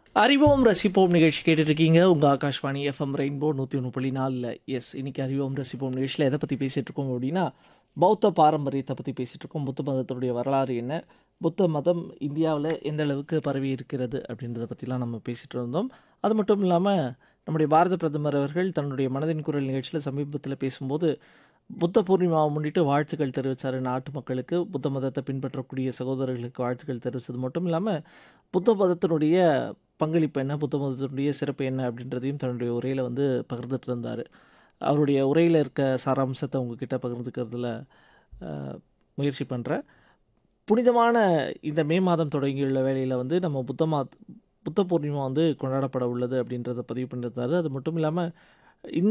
அறிவோம் ரசிப்போம் நிகழ்ச்சி கேட்டுட்டு இருக்கீங்க உங்கள் ஆகாஷ்வாணி எஃப்எம் ரெயின்போ நூற்றி ஒன்று புள்ளி நாலில் எஸ் இன்னைக்கு அறிவோம் ரசிப்போம் நிகழ்ச்சியில் எதை பற்றி பேசிகிட்டு இருக்கோம் அப்படின்னா பௌத்த பாரம்பரியத்தை பற்றி பேசிகிட்டு இருக்கோம் புத்த மதத்துடைய வரலாறு என்ன புத்த மதம் இந்தியாவில் எந்த அளவுக்கு பரவி இருக்கிறது அப்படின்றத பற்றிலாம் நம்ம பேசிகிட்டு இருந்தோம் அது மட்டும் இல்லாமல் நம்முடைய பாரத பிரதமர் அவர்கள் தன்னுடைய மனதின் குரல் நிகழ்ச்சியில் சமீபத்தில் பேசும்போது புத்த பூர்ணிமாவை முன்னிட்டு வாழ்த்துக்கள் தெரிவித்தார் நாட்டு மக்களுக்கு புத்த மதத்தை பின்பற்றக்கூடிய சகோதரர்களுக்கு வாழ்த்துக்கள் தெரிவித்தது மட்டும் இல்லாமல் புத்த மதத்தினுடைய பங்களிப்பு என்ன புத்த மதத்தினுடைய சிறப்பு என்ன அப்படின்றதையும் தன்னுடைய உரையில் வந்து பகிர்ந்துட்டு இருந்தார் அவருடைய உரையில் இருக்க சாராம்சத்தை உங்ககிட்ட பகிர்ந்துக்கிறதுல அஹ், முயற்சி பண்ணுறேன் புனிதமான இந்த மே மாதம் தொடங்கியுள்ள வேளையில் வந்து நம்ம புத்த மா புத்த பூர்ணிமா வந்து கொண்டாடப்பட உள்ளது அப்படின்றத பதிவு பண்ணியிருந்தாரு அது மட்டும் இல்லாமல் இந்த